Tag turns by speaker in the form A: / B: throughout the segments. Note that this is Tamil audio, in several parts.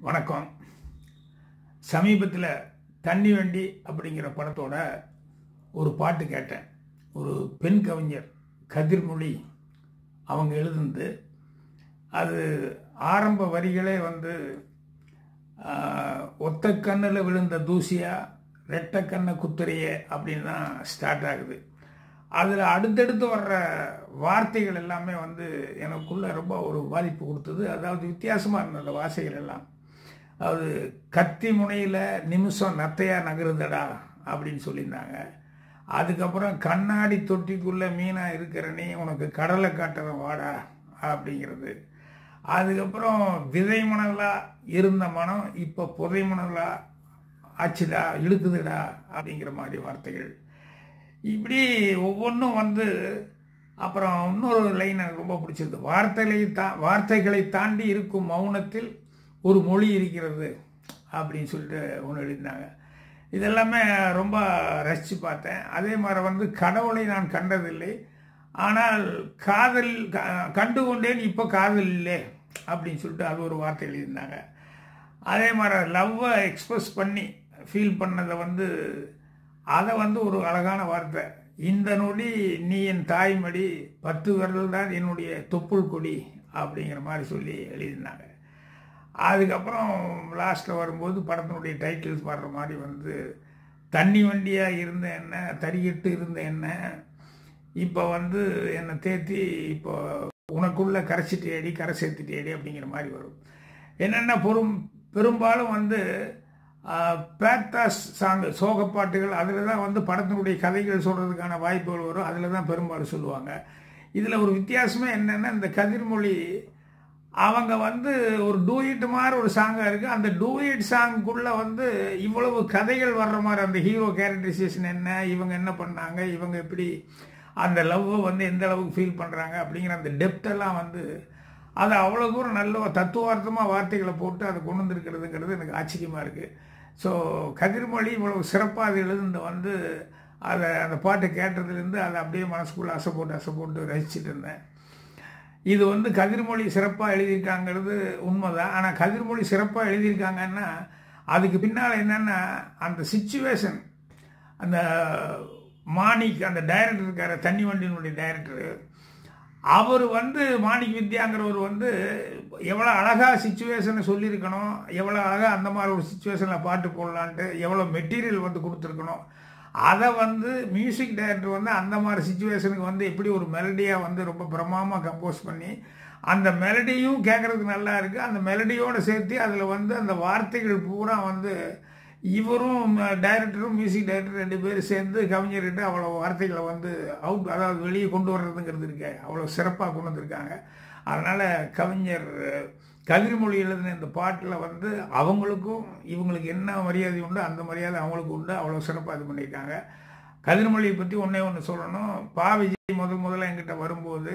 A: வணக்கம் சமீபத்தில் தண்ணி வண்டி அப்படிங்கிற படத்தோட ஒரு பாட்டு கேட்டேன் ஒரு பெண் கவிஞர் கதிர்மொழி அவங்க எழுதுனது அது ஆரம்ப வரிகளே வந்து ஆஹ், ஒத்த கண்ணில் விழுந்த தூசியா ரெட்டை கண்ணை குத்துறையே அப்படின்னு தான் ஸ்டார்ட் ஆகுது அதில் அடுத்தடுத்து வர்ற வார்த்தைகள் எல்லாமே வந்து எனக்குள்ள ரொம்ப ஒரு பாதிப்பு கொடுத்தது அதாவது வித்தியாசமாக இருந்தது அந்த வார்த்தைகள் எல்லாம் அதாவது கத்தி முனையில் நிமிஷம் நத்தையா நகருதடா அப்படின்னு சொல்லியிருந்தாங்க அதுக்கப்புறம் கண்ணாடி தொட்டிக்குள்ளே மீனாக இருக்கிற நீ உனக்கு கடலை காட்டுறேன் வாடா அப்படிங்கிறது அதுக்கப்புறம் விதை மணலா இருந்த மனம் இப்போ புதை மணலா ஆச்சுடா இழுக்குதுடா அப்படிங்கிற மாதிரி வார்த்தைகள் இப்படி ஒவ்வொன்றும் வந்து அப்புறம் இன்னொரு லைன் எனக்கு ரொம்ப பிடிச்சது வார்த்தைகளை தா வார்த்தைகளை தாண்டி இருக்கும் மௌனத்தில் ஒரு மொழி இருக்கிறது அப்படின்னு சொல்லிட்டு ஒன்று எழுதினாங்க இதெல்லாமே ரொம்ப ரசித்து பார்த்தேன் அதே மாதிரி வந்து கடவுளை நான் கண்டதில்லை ஆனால் காதல் க- கண்டு கொண்டேன் இப்போ காதல் இல்லை அப்படின்னு சொல்லிட்டு அது ஒரு வார்த்தை எழுதியிருந்தாங்க அதே மாதிரி லவ்வை எக்ஸ்பிரஸ் பண்ணி ஃபீல் பண்ணதை வந்து அதை வந்து ஒரு அழகான வார்த்தை இந்த நொடி நீ என் தாய்மடி பத்து விரல் தான் என்னுடைய தொப்புள் கொடி அப்படிங்கிற மாதிரி சொல்லி எழுதியிருந்தாங்க அதுக்கப்புறம் லாஸ்ட்டில் வரும்போது படத்தினுடைய டைட்டில்ஸ் வர்ற மாதிரி வந்து தண்ணி வண்டியாக இருந்த என்ன தறியிட்டு இருந்த என்ன இப்போ வந்து என்னை தேத்தி இப்போ உனக்குள்ள கரைச்சிட்டேடி கரை சேர்த்துட்டேடி அப்படிங்கிற மாதிரி வரும் என்னென்ன பெரும் பெரும்பாலும் வந்து பேத்தாஸ் சாங் சோகப்பாட்டுகள் அதில் தான் வந்து படத்தினுடைய கதைகள் சொல்கிறதுக்கான வாய்ப்புகள் வரும் அதில் தான் பெரும்பாலும் சொல்லுவாங்க இதில் ஒரு வித்தியாசமே என்னென்னா இந்த கதிர்மொழி அவங்க வந்து ஒரு டூயிட் மாதிரி ஒரு சாங்காக இருக்குது அந்த டூயிட் சாங்குக்குள்ளே வந்து இவ்வளவு கதைகள் வர்ற மாதிரி அந்த ஹீரோ கேரக்டரைசேஷன் என்ன இவங்க என்ன பண்ணாங்க இவங்க எப்படி அந்த லவ்வை வந்து எந்த அளவுக்கு ஃபீல் பண்ணுறாங்க அப்படிங்கிற அந்த டெப்த் எல்லாம் வந்து அதை அவ்வளோ தூரம் நல்ல தத்துவார்த்தமாக வார்த்தைகளை போட்டு அதை கொண்டு வந்திருக்கிறதுங்கிறது எனக்கு ஆச்சரியமாக இருக்குது ஸோ கதிர்மொழி இவ்வளவு சிறப்பாக அது எழுதுனது வந்து அதை அந்த பாட்டு கேட்டதுலேருந்து அதை அப்படியே மனசுக்குள்ளே அசை போட்டு அசை போட்டு ரசிச்சிட்டு இருந்தேன் இது வந்து கதிர்மொழி சிறப்பாக எழுதியிருக்காங்கிறது உண்மைதான் ஆனால் கதிர்மொழி சிறப்பாக எழுதியிருக்காங்கன்னா அதுக்கு பின்னால் என்னென்னா அந்த சுச்சுவேஷன் அந்த மாணிக் அந்த டைரக்டர் இருக்கார தண்ணி வண்டியினுடைய டைரக்டர் அவர் வந்து மாணிக் வித்யாங்கிறவர் வந்து எவ்வளோ அழகாக சுச்சுவேஷனை சொல்லியிருக்கணும் எவ்வளோ அழகாக அந்த மாதிரி ஒரு சுச்சுவேஷனில் பாட்டு போடலான்ட்டு எவ்வளோ மெட்டீரியல் வந்து கொடுத்துருக்கணும் அதை வந்து மியூசிக் டைரக்டர் வந்து அந்த மாதிரி சுச்சுவேஷனுக்கு வந்து எப்படி ஒரு மெலடியாக வந்து ரொம்ப பிரமாமாக கம்போஸ் பண்ணி அந்த மெலடியும் கேட்குறதுக்கு நல்லா இருக்குது அந்த மெலடியோடு சேர்த்து அதில் வந்து அந்த வார்த்தைகள் பூரா வந்து இவரும் டைரக்டரும் மியூசிக் டைரக்டர் ரெண்டு பேரும் சேர்ந்து கவிஞர்கிட்ட அவ்வளோ வார்த்தைகளை வந்து அவுட் அதாவது வெளியே கொண்டு வர்றதுங்கிறது இருக்கு அவ்வளோ சிறப்பாக கொண்டு வந்திருக்காங்க அதனால் கவிஞர் கதிர்மொழி எழுதின இந்த பாட்டில் வந்து அவங்களுக்கும் இவங்களுக்கு என்ன மரியாதை உண்டு அந்த மரியாதை அவங்களுக்கு உண்டு அவ்வளோ சிறப்பாக இது பண்ணியிருக்காங்க கதிர்மொழியை பற்றி ஒன்றே ஒன்று சொல்லணும் பா விஜய் முதல் முதல்ல என்கிட்ட வரும்போது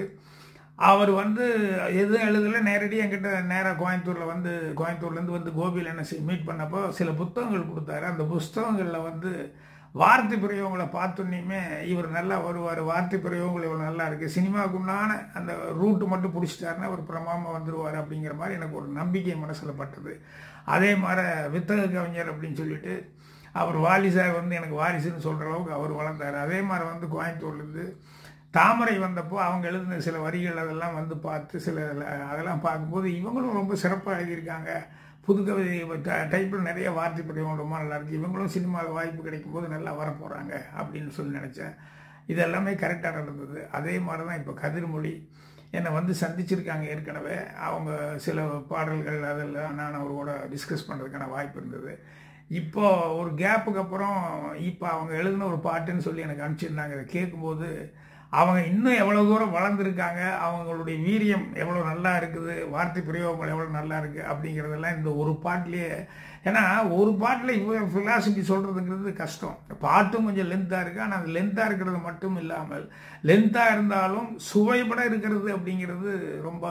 A: அவர் வந்து எதுவும் எழுதலை நேரடியாக என்கிட்ட நேராக கோயம்புத்தூரில் வந்து கோயம்புத்தூர்லேருந்து வந்து கோபியில் என்ன மீட் பண்ணப்போ சில புத்தகங்கள் கொடுத்தாரு அந்த புஸ்தகங்களில் வந்து வார்த்தை பிரயோகங்களை பார்த்தோன்னையுமே இவர் நல்லா வருவார் வார்த்தை பிரயோகங்கள் இவ்வளோ நல்லா இருக்குது சினிமாவுக்குண்டான அந்த ரூட்டு மட்டும் பிடிச்சிட்டாருன்னா அவர் பிரமாமல் வந்துடுவார் அப்படிங்கிற மாதிரி எனக்கு ஒரு நம்பிக்கை மனசில் பட்டது அதே மாதிரி வித்தக கவிஞர் அப்படின்னு சொல்லிட்டு அவர் வாரிசாக வந்து எனக்கு வாரிசுன்னு சொல்கிற அளவுக்கு அவர் வளர்ந்தார் அதே மாதிரி வந்து கோயம்புத்தூர்லேருந்து தாமரை வந்தப்போ அவங்க எழுதின சில வரிகள் அதெல்லாம் வந்து பார்த்து சில அதெல்லாம் பார்க்கும்போது இவங்களும் ரொம்ப சிறப்பாக எழுதியிருக்காங்க புது கவிதை டைப்பில் நிறைய வார்த்தை படிவம் ரொம்ப நல்லா இருக்கு இவங்களும் சினிமாவில் வாய்ப்பு கிடைக்கும் போது நல்லா வர போகிறாங்க அப்படின்னு சொல்லி நினச்சேன் இது எல்லாமே கரெக்டாக நடந்தது அதே மாதிரி தான் இப்போ கதிர்மொழி என்னை வந்து சந்திச்சிருக்காங்க ஏற்கனவே அவங்க சில பாடல்கள் அதெல்லாம் நான் அவரோட டிஸ்கஸ் பண்ணுறதுக்கான வாய்ப்பு இருந்தது இப்போ ஒரு கேப்புக்கு அப்புறம் இப்போ அவங்க எழுதின ஒரு பாட்டுன்னு சொல்லி எனக்கு அனுப்பிச்சிருந்தாங்க இதை கேட்கும்போது அவங்க இன்னும் எவ்வளோ தூரம் வளர்ந்துருக்காங்க அவங்களுடைய வீரியம் எவ்வளோ நல்லா இருக்குது வார்த்தை பிரயோகங்கள் எவ்வளோ நல்லா இருக்குது அப்படிங்கிறதெல்லாம் இந்த ஒரு பாட்டிலேயே ஏன்னா ஒரு பாட்டில் இவ்வளோ ஃபிலாசபி சொல்கிறதுங்கிறது கஷ்டம் பாட்டும் கொஞ்சம் லென்த்தாக இருக்குது ஆனால் அது லென்த்தாக இருக்கிறது மட்டும் இல்லாமல் லென்த்தாக இருந்தாலும் சுவைபட இருக்கிறது அப்படிங்கிறது ரொம்ப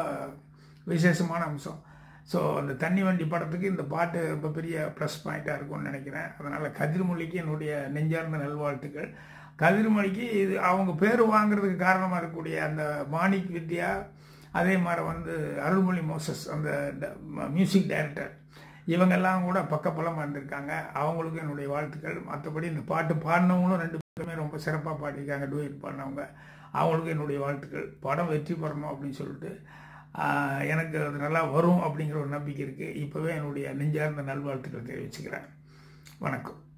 A: விசேஷமான அம்சம் ஸோ அந்த தண்ணி வண்டி படத்துக்கு இந்த பாட்டு ரொம்ப பெரிய ப்ளஸ் பாயிண்ட்டாக இருக்கும்னு நினைக்கிறேன் அதனால் கதிர்மொழிக்கு என்னுடைய நெஞ்சார்ந்த நல்வாழ்த்துக்கள் கதிர்மொழிக்கு இது அவங்க பேர் வாங்குறதுக்கு காரணமாக இருக்கக்கூடிய அந்த மாணிக் வித்யா அதே மாதிரி வந்து அருள்மொழி மோசஸ் அந்த மியூசிக் டைரக்டர் இவங்கெல்லாம் கூட பக்கப்பலமாக இருந்திருக்காங்க அவங்களுக்கும் என்னுடைய வாழ்த்துக்கள் மற்றபடி இந்த பாட்டு பாடினவங்களும் ரெண்டு பேருமே ரொம்ப சிறப்பாக பாடியிருக்காங்க டூயட் பாடினவங்க அவங்களுக்கும் என்னுடைய வாழ்த்துக்கள் படம் வெற்றி பெறணும் அப்படின்னு சொல்லிட்டு ஆஹ், எனக்கு அது நல்லா வரும் அப்படிங்கிற ஒரு நம்பிக்கை இருக்குது இப்போவே என்னுடைய நெஞ்சார்ந்த நல்வாழ்த்துக்கள் தெரிவிச்சுக்கிறேன் வணக்கம்